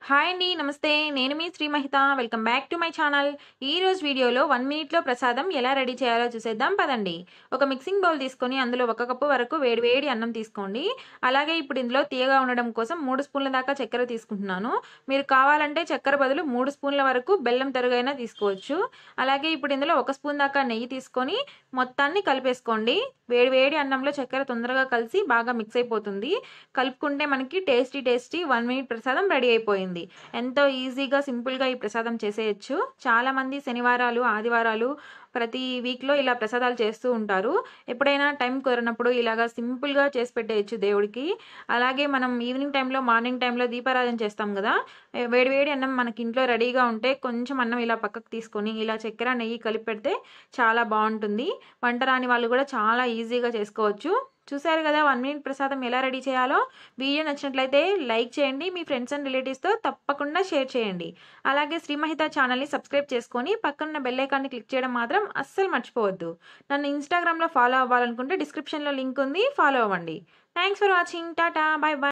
hi అండి నమస్తే నేను మీ Sri Mahitha welcome back to my channel ఈ రోజు వీడియోలో వన్ మినిట్లో ప్రసాదం ఎలా రెడీ చేయాలో చూసేద్దాం పదండి ఒక మిక్సింగ్ బౌల్ తీసుకొని అందులో ఒక కప్పు వరకు వేడి వేడి అన్నం తీసుకోండి అలాగే ఇప్పుడు ఇందులో తీయగా ఉండడం కోసం మూడు స్పూన్ల దాకా చక్కెర తీసుకుంటున్నాను మీరు కావాలంటే చక్కెర బదులు మూడు స్పూన్ల వరకు బెల్లం తరుగైనా తీసుకోవచ్చు అలాగే ఇప్పుడు ఇందులో ఒక స్పూన్ దాకా నెయ్యి తీసుకొని మొత్తాన్ని కలిపేసుకోండి వేడి వేడి అన్నంలో చక్కెర తొందరగా కలిసి బాగా మిక్స్ అయిపోతుంది కలుపుకుంటే మనకి టేస్టీ టేస్టీ వన్ మినిట్ ప్రసాదం రెడీ అయిపోయింది ఎంతో ఈజీగా సింపుల్గా ఈ ప్రసాదం చేసేయచ్చు చాలామంది శనివారాలు ఆదివారాలు ప్రతి వీక్లో ఇలా ప్రసాదాలు చేస్తూ ఉంటారు ఎప్పుడైనా టైం కుదరనప్పుడు ఇలాగా సింపుల్గా చేసి పెట్టేయచ్చు దేవుడికి అలాగే మనం ఈవినింగ్ టైంలో మార్నింగ్ టైంలో దీపారాధన చేస్తాం కదా వేడి వేడి అన్నం మనకి ఇంట్లో రెడీగా ఉంటే కొంచెం అన్నం ఇలా పక్కకు తీసుకొని ఇలా చక్కెర నెయ్యి కలిపి పెడితే చాలా బాగుంటుంది వంట రాని వాళ్ళు కూడా చాలా ఈజీగా చేసుకోవచ్చు చూసారు కదా వన్ మినిట్ ప్రసాదం ఎలా రెడీ చేయాలో వీడియో నచ్చినట్లయితే లైక్ చేయండి మీ ఫ్రెండ్స్ అండ్ రిలేటివ్స్తో తప్పకుండా షేర్ చేయండి అలాగే శ్రీమహిత ఛానల్ని సబ్స్క్రైబ్ చేసుకొని పక్కన బెల్ ఐకాన్ని క్లిక్ చేయడం మాత్రం అస్సలు మర్చిపోవద్దు నన్ను ఇన్స్టాగ్రామ్లో ఫాలో అవ్వాలనుకుంటే డిస్క్రిప్షన్లో లింక్ ఉంది ఫాలో అవ్వండి thanks for watching tata bye bye